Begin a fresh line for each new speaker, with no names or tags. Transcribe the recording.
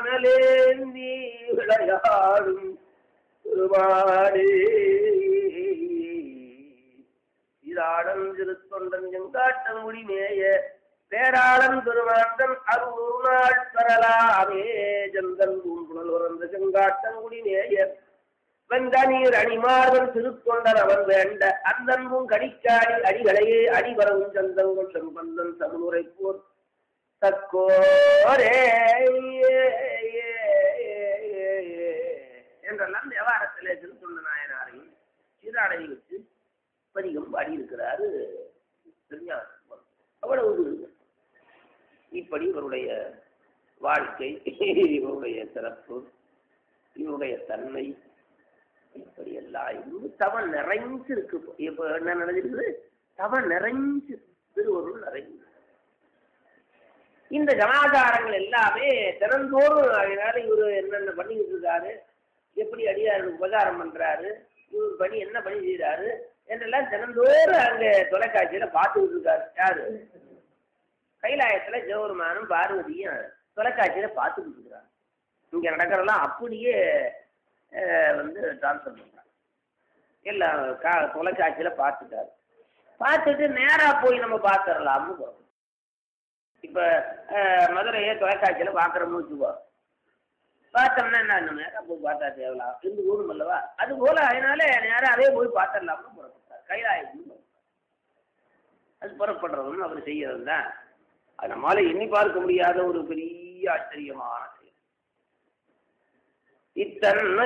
மணலேந்தி விளையாடும் திருமாடே சீராளன் திருத்தொண்டன் செங்காட்டன் முடிமேய பேராளன் திருமாண்டன் அருள் நாள் பெறலாமே ஜந்தன் பூங்குழல் உறந்த செங்காட்டன் குடிமேய வெந்தநீர் அணிமார்வன் திருத்தொண்டன் அவன் வேண்ட அந்தன்பும் கடிக்காடி அடிகளையே அடிவரவும் சந்தங்கள் செம்பந்தன் தமிழுரை போர் தக்கோரே என்றெல்லாம் தேவாரத்திலே திருத்தொண்ட நாயனாரையும் சீராடை வச்சு பதிகம் பாடியிருக்கிறாரு திருஞான அவ்வளவு இப்படி இவருடைய வாழ்க்கை இவருடைய சிறப்பு இவருடைய தன்மை இப்படி எல்லாம் இருந்து தவம் நிறைஞ்சு இருக்கு இப்ப என்ன நடந்திருக்குது தவம் நிறைஞ்சு திருவருள் நிறைஞ்சு இந்த சமாச்சாரங்கள் எல்லாமே தினந்தோறும் அதனால இவரு என்னென்ன பண்ணிக்கிட்டு இருக்காரு எப்படி அடியாருக்கு உபகாரம் பண்றாரு இவர் பணி என்ன பணி செய்யறாரு என்றெல்லாம் தினந்தோறும் அங்க தொலைக்காட்சியில பார்த்துக்கிட்டு இருக்காரு யாரு கைலாயத்துல ஜெவருமானும் பார்வதியும் தொலைக்காட்சியில பார்த்துக்கிட்டு இருக்கிறாங்க இங்க நடக்கிறதெல்லாம் அப்படியே அஹ், வந்து டிரான்ஸ்ஃபர் பண்றாங்க எல்லாம் கா தொலைக்காட்சியில பார்த்துட்டாரு பார்த்துட்டு நேரா போய் நம்ம பார்த்துடலாம்னு போறோம் இப்ப அஹ், மதுரையை தொலைக்காட்சியில பார்க்குறோம்னு வச்சுக்கோ பார்த்தோம்னா என்ன இந்த நேரம் போய் பார்த்தா தேவலாம் இருந்து ஊரும் அல்லவா அது போல அதனால நேரம் அதே போய் பார்த்துடலாம்னு புறப்பட்டார் கைலாயத்துக்கு புறப்பட்டார். அது புறப்படுறதும் அவர் செய்யறது தான் அது நம்மளால எண்ணி பார்க்க முடியாத ஒரு பெரிய ஆச்சரியமான செயல் இத்தன்மை